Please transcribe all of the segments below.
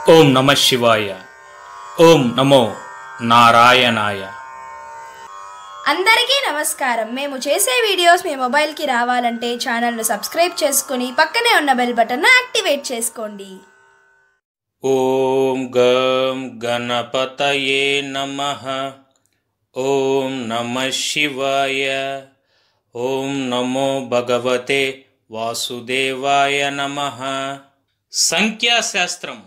ఓం నమ శివాయ ఓం నమో నారాయణాయ అందరికీ నమస్కారం మేము చేసే వీడియోస్ మీ మొబైల్కి రావాలంటే ఛానల్ను సబ్స్క్రైబ్ చేసుకుని పక్కనే ఉన్న బెల్ బటన్ను యాక్టివేట్ చేసుకోండి ఓం గం గణపతయే నమ ఓం నమ శివాయ ఓం నమో భగవతే వాసుదేవాయ నమ సంఖ్యాశాస్త్రం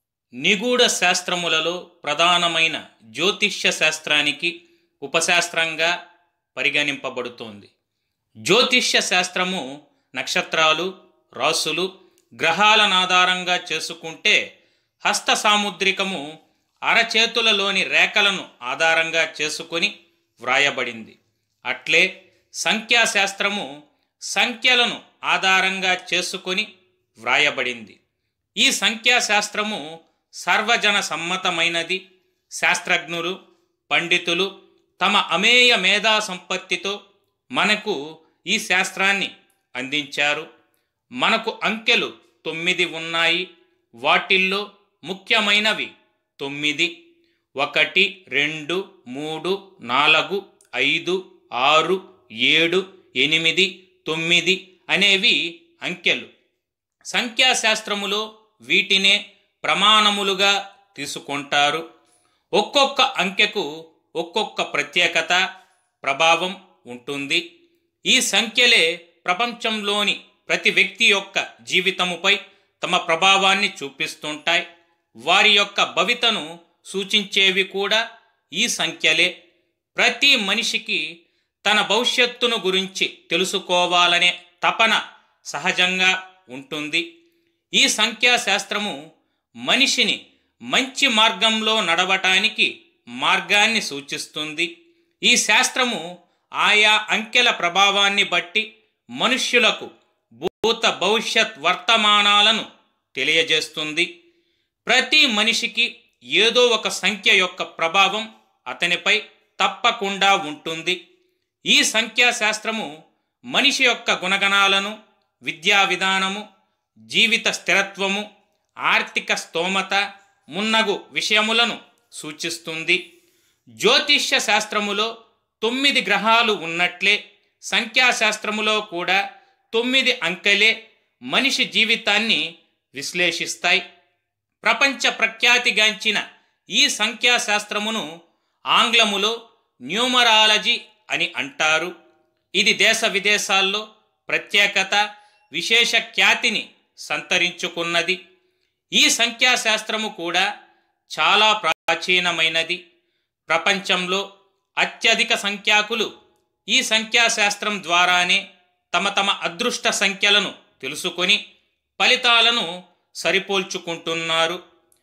నిగూఢ శాస్త్రములలో ప్రధానమైన జ్యోతిష్య శాస్త్రానికి ఉపశాస్త్రంగా పరిగణింపబడుతోంది జ్యోతిష్య శాస్త్రము నక్షత్రాలు రాసులు గ్రహాలను ఆధారంగా చేసుకుంటే హస్త సాముద్రికము అరచేతులలోని రేఖలను ఆధారంగా చేసుకొని వ్రాయబడింది అట్లే సంఖ్యాశాస్త్రము సంఖ్యలను ఆధారంగా చేసుకొని వ్రాయబడింది ఈ సంఖ్యాశాస్త్రము సర్వజన సమ్మతమైనది శాస్త్రజ్ఞులు పండితులు తమ అమేయ మేధా సంపత్తితో మనకు ఈ శాస్త్రాన్ని అందించారు మనకు అంకెలు తొమ్మిది ఉన్నాయి వాటిల్లో ముఖ్యమైనవి తొమ్మిది ఒకటి రెండు మూడు నాలుగు ఐదు ఆరు ఏడు ఎనిమిది తొమ్మిది అనేవి అంకెలు సంఖ్యాశాస్త్రములో వీటినే ప్రమాణములుగా తీసుకుంటారు ఒక్కొక్క అంకెకు ఒక్కొక్క ప్రత్యేకత ప్రభావం ఉంటుంది ఈ సంఖ్యలే ప్రపంచంలోని ప్రతి వ్యక్తి యొక్క జీవితముపై తమ ప్రభావాన్ని చూపిస్తుంటాయి వారి యొక్క భవితను సూచించేవి కూడా ఈ సంఖ్యలే ప్రతి మనిషికి తన భవిష్యత్తును గురించి తెలుసుకోవాలనే తపన సహజంగా ఉంటుంది ఈ సంఖ్యాశాస్త్రము మనిషిని మంచి మార్గంలో నడవటానికి మార్గాన్ని సూచిస్తుంది ఈ శాస్త్రము ఆయా అంకెల ప్రభావాన్ని బట్టి మనుష్యులకు భూత భవిష్యత్ వర్తమానాలను తెలియజేస్తుంది ప్రతి మనిషికి ఏదో ఒక సంఖ్య యొక్క ప్రభావం అతనిపై తప్పకుండా ఉంటుంది ఈ సంఖ్యాశాస్త్రము మనిషి యొక్క గుణగణాలను విద్యా విధానము జీవిత స్థిరత్వము ఆర్థిక స్తోమత మున్నగు విషయములను సూచిస్తుంది జ్యోతిష్య శాస్త్రములో తొమ్మిది గ్రహాలు ఉన్నట్లే సంఖ్యాశాస్త్రములో కూడా తొమ్మిది అంకెలే మనిషి జీవితాన్ని విశ్లేషిస్తాయి ప్రపంచ ప్రఖ్యాతిగాంచిన ఈ సంఖ్యాశాస్త్రమును ఆంగ్లములో న్యూమరాలజీ అని అంటారు ఇది దేశ విదేశాల్లో ప్రత్యేకత విశేష ఖ్యాతిని సంతరించుకున్నది ఈ సంఖ్యాశాస్త్రము కూడా చాలా ప్రాచీనమైనది ప్రపంచంలో అత్యధిక సంఖ్యాకులు ఈ సంఖ్యాశాస్త్రం ద్వారానే తమ తమ అదృష్ట సంఖ్యలను తెలుసుకొని ఫలితాలను సరిపోల్చుకుంటున్నారు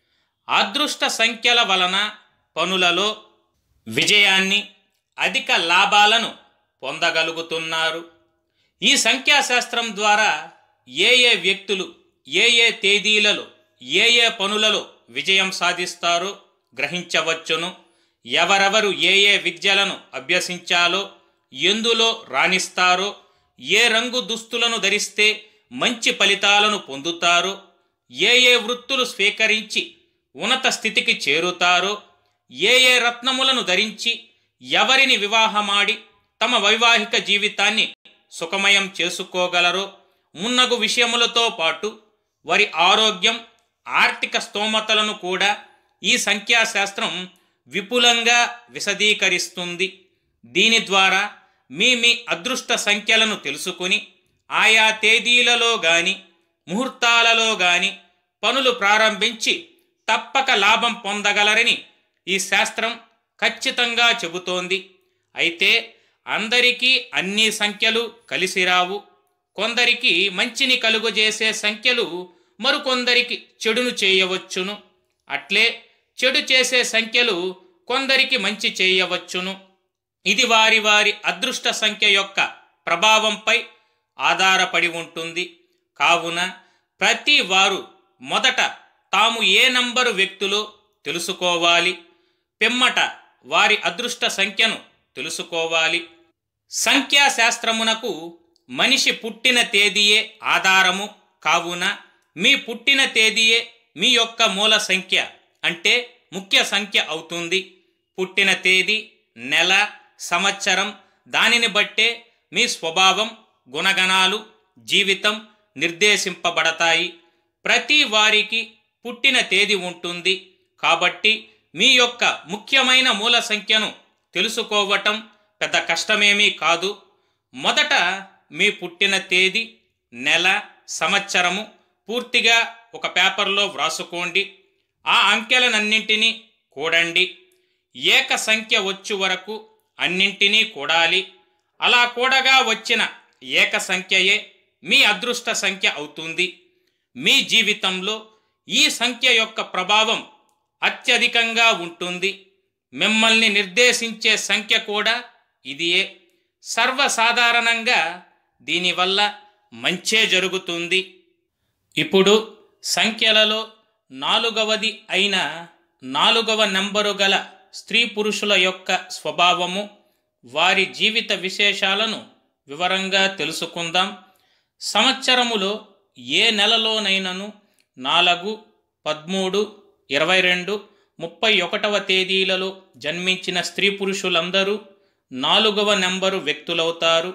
అదృష్ట సంఖ్యల వలన పనులలో విజయాన్ని అధిక లాభాలను పొందగలుగుతున్నారు ఈ సంఖ్యాశాస్త్రం ద్వారా ఏ ఏ వ్యక్తులు ఏ ఏ తేదీలలో ఏ ఏ పనులలో విజయం సాధిస్తారో గ్రహించవచ్చును ఎవరెవరు ఏ ఏ విద్యలను అభ్యసించాలో ఎందులో రాణిస్తారో ఏ రంగు దుస్తులను ధరిస్తే మంచి ఫలితాలను పొందుతారో ఏ ఏ వృత్తులు స్వీకరించి ఉన్నత స్థితికి చేరుతారో ఏ ఏ రత్నములను ధరించి ఎవరిని వివాహమాడి తమ వైవాహిక జీవితాన్ని సుఖమయం చేసుకోగలరో మున్నగు విషయములతో పాటు వారి ఆరోగ్యం ఆర్థిక స్తోమతలను కూడా ఈ సంఖ్యాశాస్త్రం విపులంగా విశదీకరిస్తుంది దీని ద్వారా మీ మీ అదృష్ట సంఖ్యలను తెలుసుకుని ఆయా తేదీలలో గాని ముహూర్తాలలో గాని పనులు ప్రారంభించి తప్పక లాభం పొందగలరని ఈ శాస్త్రం ఖచ్చితంగా చెబుతోంది అయితే అందరికీ అన్ని సంఖ్యలు కలిసి రావు కొందరికి మంచిని కలుగజేసే సంఖ్యలు మరికొందరికి చెడును చేయవచ్చును అట్లే చెడు చేసే సంఖ్యలు కొందరికి మంచి చేయవచ్చును ఇది వారి వారి అదృష్ట సంఖ్య యొక్క ప్రభావంపై ఆధారపడి ఉంటుంది కావున ప్రతి వారు మొదట తాము ఏ నంబరు వ్యక్తులో తెలుసుకోవాలి పిమ్మట వారి అదృష్ట సంఖ్యను తెలుసుకోవాలి సంఖ్యాశాస్త్రమునకు మనిషి పుట్టిన తేదీయే ఆధారము కావున మీ పుట్టిన తేదీయే మీ యొక్క మూల సంఖ్య అంటే ముఖ్య సంఖ్య అవుతుంది పుట్టిన తేదీ నెల సంవత్సరం దానిని బట్టే మీ స్వభావం గుణగణాలు జీవితం నిర్దేశింపబడతాయి ప్రతి వారికి పుట్టిన తేదీ ఉంటుంది కాబట్టి మీ యొక్క ముఖ్యమైన మూల సంఖ్యను తెలుసుకోవటం పెద్ద కష్టమేమీ కాదు మొదట మీ పుట్టిన తేదీ నెల సంవత్సరము పూర్తిగా ఒక పేపర్లో వ్రాసుకోండి ఆ అంకెలనన్నింటినీ కూడండి ఏక సంఖ్య వచ్చు వరకు అన్నింటినీ కూడాలి అలా కూడగా వచ్చిన ఏక సంఖ్యయే మీ అదృష్ట సంఖ్య అవుతుంది మీ జీవితంలో ఈ సంఖ్య యొక్క ప్రభావం అత్యధికంగా ఉంటుంది మిమ్మల్ని నిర్దేశించే సంఖ్య కూడా ఇదియే సర్వసాధారణంగా దీనివల్ల మంచే జరుగుతుంది ఇప్పుడు సంఖ్యలలో నాలుగవది అయిన నాలుగవ నెంబరు గల స్త్రీ పురుషుల యొక్క స్వభావము వారి జీవిత విశేషాలను వివరంగా తెలుసుకుందాం సంవత్సరములో ఏ నెలలోనైనను నాలుగు పదమూడు ఇరవై రెండు ముప్పై ఒకటవ తేదీలలో జన్మించిన స్త్రీ పురుషులందరూ నాలుగవ నెంబరు వ్యక్తులవుతారు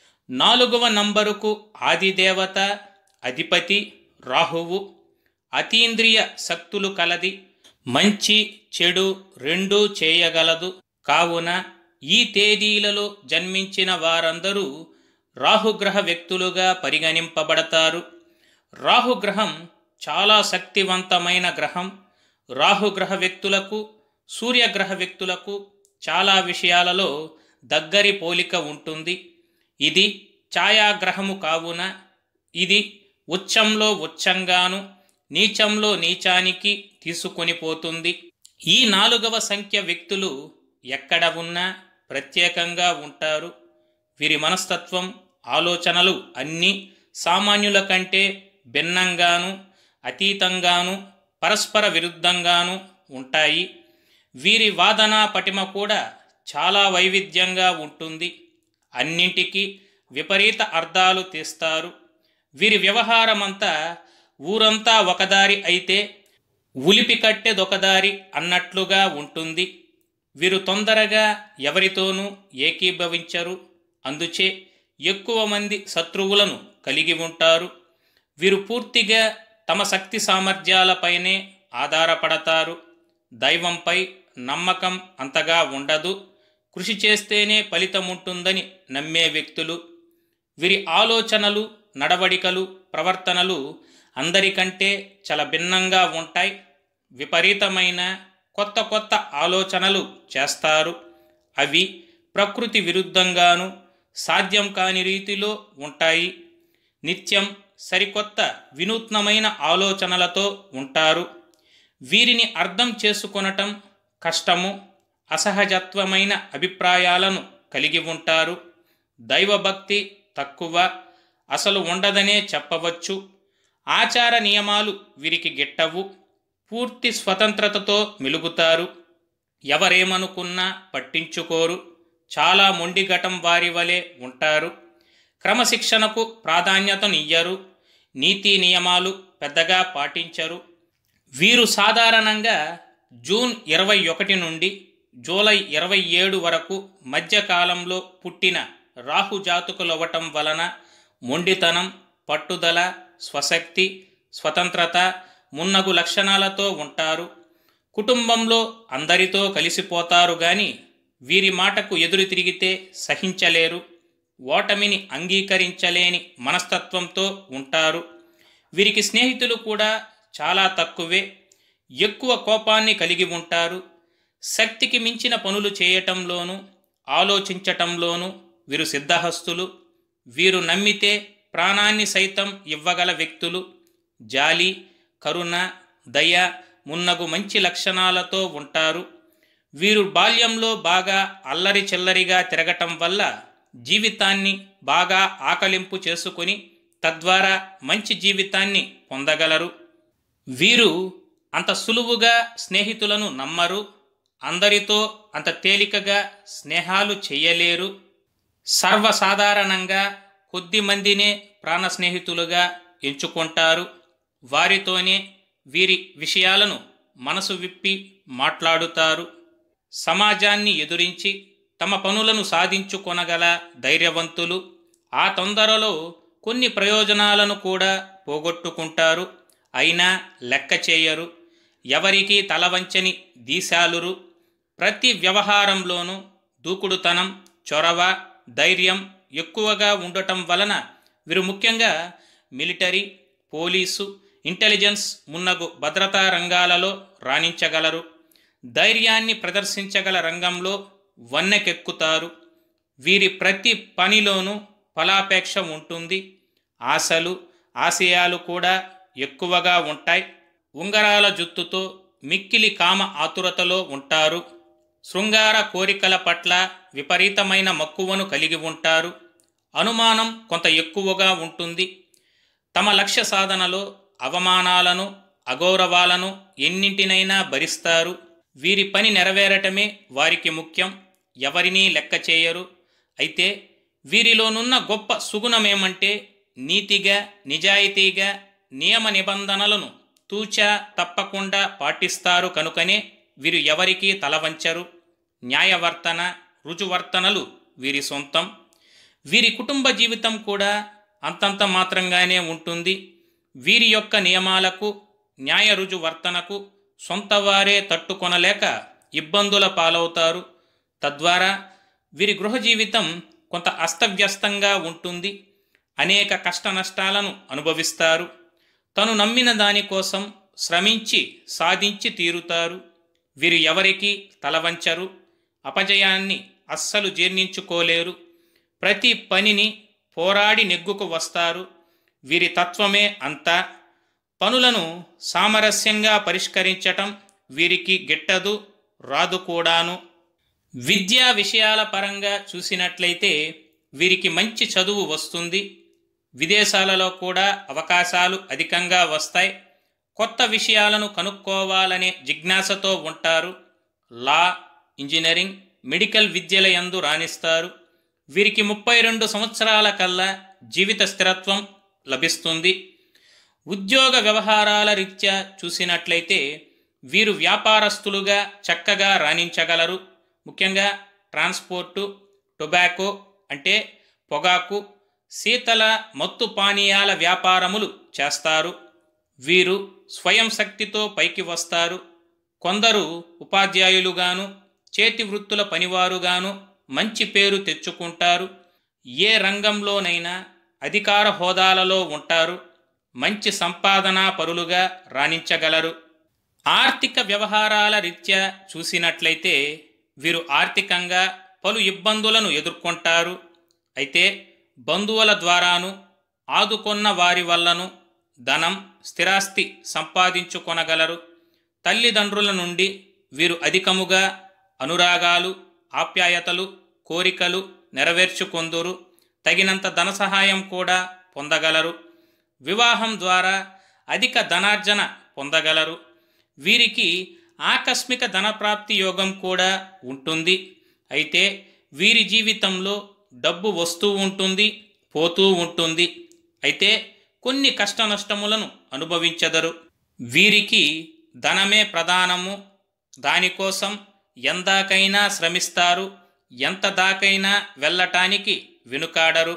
నాలుగవ నంబరుకు ఆదిదేవత అధిపతి రాహువు అతీంద్రియ శక్తులు కలది మంచి చెడు రెండూ చేయగలదు కావున ఈ తేదీలలో జన్మించిన వారందరూ రాహుగ్రహ వ్యక్తులుగా పరిగణింపబడతారు రాహుగ్రహం చాలా శక్తివంతమైన గ్రహం రాహుగ్రహ వ్యక్తులకు సూర్యగ్రహ వ్యక్తులకు చాలా విషయాలలో దగ్గరి పోలిక ఉంటుంది ఇది ఛాయాగ్రహము కావున ఇది ఉచ్చంలో ఉచ్చంగాను నీచంలో నీచానికి తీసుకొని పోతుంది ఈ నాలుగవ సంఖ్య వ్యక్తులు ఎక్కడ ఉన్నా ప్రత్యేకంగా ఉంటారు వీరి మనస్తత్వం ఆలోచనలు అన్నీ సామాన్యుల కంటే భిన్నంగాను అతీతంగాను పరస్పర విరుద్ధంగాను ఉంటాయి వీరి వాదన పటిమ కూడా చాలా వైవిధ్యంగా ఉంటుంది అన్నింటికీ విపరీత అర్థాలు తీస్తారు వీరి వ్యవహారమంతా ఊరంతా ఒకదారి అయితే ఉలిపి కట్టెదొకదారి అన్నట్లుగా ఉంటుంది వీరు తొందరగా ఎవరితోనూ ఏకీభవించరు అందుచే ఎక్కువ మంది శత్రువులను కలిగి ఉంటారు వీరు పూర్తిగా తమ శక్తి సామర్థ్యాలపైనే ఆధారపడతారు దైవంపై నమ్మకం అంతగా ఉండదు కృషి చేస్తేనే ఫలితం ఉంటుందని నమ్మే వ్యక్తులు వీరి ఆలోచనలు నడవడికలు ప్రవర్తనలు అందరికంటే చాలా భిన్నంగా ఉంటాయి విపరీతమైన కొత్త కొత్త ఆలోచనలు చేస్తారు అవి ప్రకృతి విరుద్ధంగాను సాధ్యం కాని రీతిలో ఉంటాయి నిత్యం సరికొత్త వినూత్నమైన ఆలోచనలతో ఉంటారు వీరిని అర్థం చేసుకొనటం కష్టము అసహజత్వమైన అభిప్రాయాలను కలిగి ఉంటారు దైవభక్తి తక్కువ అసలు ఉండదనే చెప్పవచ్చు ఆచార నియమాలు వీరికి గిట్టవు పూర్తి స్వతంత్రతతో మెలుగుతారు ఎవరేమనుకున్నా పట్టించుకోరు చాలా మొండిఘటం వారి వలె ఉంటారు క్రమశిక్షణకు ప్రాధాన్యతనియ్యరు నీతి నియమాలు పెద్దగా పాటించరు వీరు సాధారణంగా జూన్ ఇరవై ఒకటి నుండి జూలై ఇరవై ఏడు వరకు మధ్యకాలంలో పుట్టిన రాహు జాతకులవ్వటం వలన మొండితనం పట్టుదల స్వశక్తి స్వతంత్రత మున్నగు లక్షణాలతో ఉంటారు కుటుంబంలో అందరితో కలిసిపోతారు గాని వీరి మాటకు ఎదురు తిరిగితే సహించలేరు ఓటమిని అంగీకరించలేని మనస్తత్వంతో ఉంటారు వీరికి స్నేహితులు కూడా చాలా తక్కువే ఎక్కువ కోపాన్ని కలిగి ఉంటారు శక్తికి మించిన పనులు చేయటంలోనూ ఆలోచించటంలోనూ వీరు సిద్ధహస్తులు వీరు నమ్మితే ప్రాణాన్ని సైతం ఇవ్వగల వ్యక్తులు జాలి కరుణ దయ మున్నగు మంచి లక్షణాలతో ఉంటారు వీరు బాల్యంలో బాగా అల్లరి చిల్లరిగా తిరగటం వల్ల జీవితాన్ని బాగా ఆకలింపు చేసుకొని తద్వారా మంచి జీవితాన్ని పొందగలరు వీరు అంత సులువుగా స్నేహితులను నమ్మరు అందరితో అంత తేలికగా స్నేహాలు చెయ్యలేరు సర్వసాధారణంగా కొద్ది మందినే ప్రాణ స్నేహితులుగా ఎంచుకుంటారు వారితోనే వీరి విషయాలను మనసు విప్పి మాట్లాడుతారు సమాజాన్ని ఎదురించి తమ పనులను సాధించుకొనగల ధైర్యవంతులు ఆ తొందరలో కొన్ని ప్రయోజనాలను కూడా పోగొట్టుకుంటారు అయినా లెక్క చేయరు ఎవరికీ తలవంచని దీశాలురు ప్రతి వ్యవహారంలోనూ దూకుడుతనం చొరవ ధైర్యం ఎక్కువగా ఉండటం వలన వీరు ముఖ్యంగా మిలిటరీ పోలీసు ఇంటెలిజెన్స్ మున్నగు భద్రతా రంగాలలో రాణించగలరు ధైర్యాన్ని ప్రదర్శించగల రంగంలో వన్నెకెక్కుతారు వీరి ప్రతి పనిలోనూ ఫలాపేక్ష ఉంటుంది ఆశలు ఆశయాలు కూడా ఎక్కువగా ఉంటాయి ఉంగరాల జుత్తుతో మిక్కిలి కామ ఆతురతలో ఉంటారు శృంగార కోరికల పట్ల విపరీతమైన మక్కువను కలిగి ఉంటారు అనుమానం కొంత ఎక్కువగా ఉంటుంది తమ లక్ష్య సాధనలో అవమానాలను అగౌరవాలను ఎన్నింటినైనా భరిస్తారు వీరి పని నెరవేరటమే వారికి ముఖ్యం ఎవరినీ లెక్క చేయరు అయితే వీరిలోనున్న గొప్ప సుగుణమేమంటే నీతిగా నిజాయితీగా నియమ నిబంధనలను తూచా తప్పకుండా పాటిస్తారు కనుకనే వీరు ఎవరికీ తలవంచరు న్యాయవర్తన రుజువర్తనలు వీరి సొంతం వీరి కుటుంబ జీవితం కూడా అంతంత మాత్రంగానే ఉంటుంది వీరి యొక్క నియమాలకు న్యాయ రుజువర్తనకు సొంత వారే తట్టుకొనలేక ఇబ్బందుల పాలవుతారు తద్వారా వీరి గృహ జీవితం కొంత అస్తవ్యస్తంగా ఉంటుంది అనేక కష్ట నష్టాలను అనుభవిస్తారు తను నమ్మిన దానికోసం శ్రమించి సాధించి తీరుతారు వీరు ఎవరికి తలవంచరు అపజయాన్ని అస్సలు జీర్ణించుకోలేరు ప్రతి పనిని పోరాడి నెగ్గుకు వస్తారు వీరి తత్వమే అంతా పనులను సామరస్యంగా పరిష్కరించటం వీరికి గిట్టదు రాదు కూడాను విద్యా విషయాల పరంగా చూసినట్లయితే వీరికి మంచి చదువు వస్తుంది విదేశాలలో కూడా అవకాశాలు అధికంగా వస్తాయి కొత్త విషయాలను కనుక్కోవాలనే జిజ్ఞాసతో ఉంటారు లా ఇంజనీరింగ్ మెడికల్ విద్యల యందు రాణిస్తారు వీరికి ముప్పై రెండు సంవత్సరాల కల్లా జీవిత స్థిరత్వం లభిస్తుంది ఉద్యోగ వ్యవహారాల రీత్యా చూసినట్లయితే వీరు వ్యాపారస్తులుగా చక్కగా రాణించగలరు ముఖ్యంగా ట్రాన్స్పోర్టు టొబాకో అంటే పొగాకు శీతల మత్తు పానీయాల వ్యాపారములు చేస్తారు వీరు స్వయం శక్తితో పైకి వస్తారు కొందరు ఉపాధ్యాయులుగాను చేతి వృత్తుల పనివారుగాను మంచి పేరు తెచ్చుకుంటారు ఏ రంగంలోనైనా అధికార హోదాలలో ఉంటారు మంచి సంపాదనా పరులుగా రాణించగలరు ఆర్థిక వ్యవహారాల రీత్యా చూసినట్లయితే వీరు ఆర్థికంగా పలు ఇబ్బందులను ఎదుర్కొంటారు అయితే బంధువుల ద్వారాను ఆదుకొన్న వారి వల్లను ధనం స్థిరాస్తి సంపాదించుకొనగలరు తల్లిదండ్రుల నుండి వీరు అధికముగా అనురాగాలు ఆప్యాయతలు కోరికలు నెరవేర్చుకొందురు తగినంత ధన సహాయం కూడా పొందగలరు వివాహం ద్వారా అధిక ధనార్జన పొందగలరు వీరికి ఆకస్మిక ధనప్రాప్తి యోగం కూడా ఉంటుంది అయితే వీరి జీవితంలో డబ్బు వస్తూ ఉంటుంది పోతూ ఉంటుంది అయితే కొన్ని కష్ట నష్టములను అనుభవించెదరు వీరికి ధనమే ప్రధానము దానికోసం ఎందాకైనా శ్రమిస్తారు ఎంత దాకైనా వెళ్ళటానికి వెనుకాడరు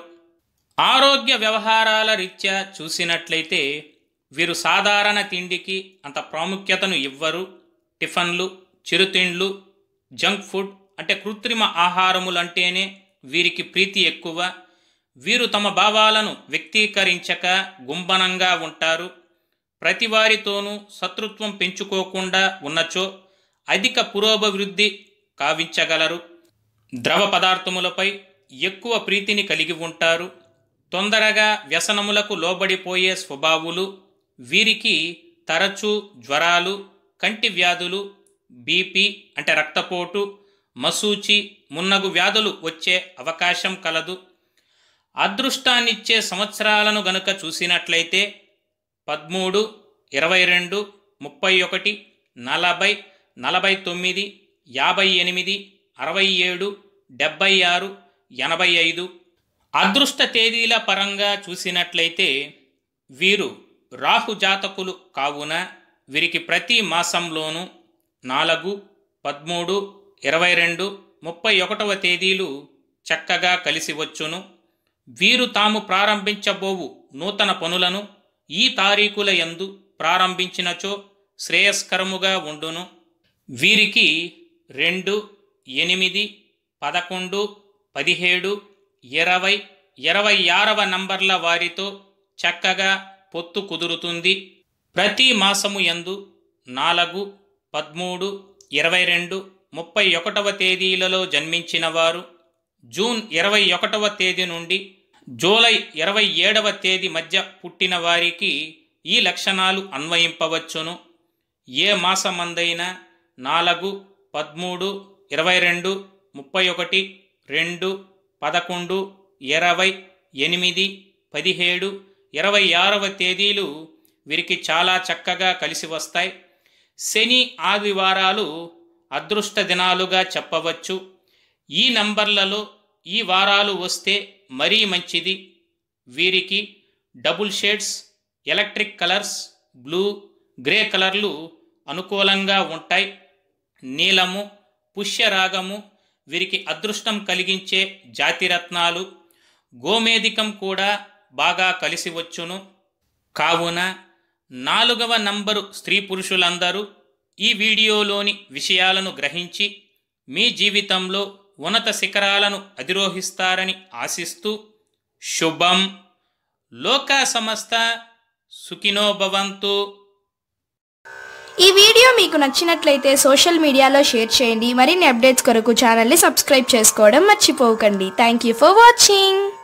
ఆరోగ్య వ్యవహారాల రీత్యా చూసినట్లయితే వీరు సాధారణ తిండికి అంత ప్రాముఖ్యతను ఇవ్వరు టిఫన్లు చిరుతిండ్లు జంక్ ఫుడ్ అంటే కృత్రిమ ఆహారములంటేనే వీరికి ప్రీతి ఎక్కువ వీరు తమ భావాలను వ్యక్తీకరించక గుంబనంగా ఉంటారు ప్రతివారితోనూ శత్రుత్వం పెంచుకోకుండా ఉన్నచో అధిక పురోభివృద్ధి కావించగలరు ద్రవ పదార్థములపై ఎక్కువ ప్రీతిని కలిగి ఉంటారు తొందరగా వ్యసనములకు లోబడిపోయే స్వభావులు వీరికి తరచూ జ్వరాలు కంటి వ్యాధులు బీపీ అంటే రక్తపోటు మసూచి మున్నగు వ్యాధులు వచ్చే అవకాశం కలదు అదృష్టాన్నిచ్చే సంవత్సరాలను గనుక చూసినట్లయితే పదమూడు ఇరవై రెండు ముప్పై ఒకటి నలభై నలభై తొమ్మిది యాభై ఎనిమిది అరవై ఏడు డెబ్బై ఆరు ఎనభై ఐదు అదృష్ట తేదీల పరంగా చూసినట్లయితే వీరు రాహు జాతకులు కావున వీరికి ప్రతి మాసంలోనూ నాలుగు పదమూడు ఇరవై రెండు ముప్పై ఒకటవ తేదీలు చక్కగా కలిసి వచ్చును వీరు తాము ప్రారంభించబోవు నూతన పనులను ఈ తారీఖుల యందు ప్రారంభించినచో శ్రేయస్కరముగా ఉండును వీరికి రెండు ఎనిమిది పదకొండు పదిహేడు ఇరవై ఇరవై ఆరవ నంబర్ల వారితో చక్కగా పొత్తు కుదురుతుంది ప్రతి మాసము యందు నాలుగు పదమూడు ఇరవై రెండు ముప్పై ఒకటవ తేదీలలో జన్మించిన వారు జూన్ ఇరవై ఒకటవ తేదీ నుండి జూలై ఇరవై ఏడవ తేదీ మధ్య పుట్టిన వారికి ఈ లక్షణాలు అన్వయింపవచ్చును ఏ మాసమందైనా నాలుగు పదమూడు ఇరవై రెండు ముప్పై ఒకటి రెండు పదకొండు ఇరవై ఎనిమిది పదిహేడు ఇరవై ఆరవ తేదీలు వీరికి చాలా చక్కగా కలిసి వస్తాయి శని ఆదివారాలు అదృష్ట దినాలుగా చెప్పవచ్చు ఈ నంబర్లలో ఈ వారాలు వస్తే మరీ మంచిది వీరికి double shades electric colours blue grey కలర్లు అనుకూలంగా ఉంటాయి నీలము పుష్యరాగము వీరికి అదృష్టం కలిగించే జాతిరత్నాలు గోమేధికం కూడా బాగా కలిసి వచ్చును కావున నాలుగవ నంబరు స్త్రీ పురుషులందరూ ఈ వీడియోలోని విషయాలను గ్రహించి మీ జీవితంలో ఉన్నత శిఖరాలను అధిరోహిస్తారని ఆశిస్తూ శుభం లోక సమస్త సుఖినో భవంతు ఈ వీడియో మీకు నచ్చినట్లయితే సోషల్ మీడియాలో షేర్ చేయండి మరిన్ని అప్డేట్స్ కొరకు ఛానల్ని సబ్స్క్రైబ్ చేసుకోవడం మర్చిపోకండి థ్యాంక్ యూ ఫర్ వాచింగ్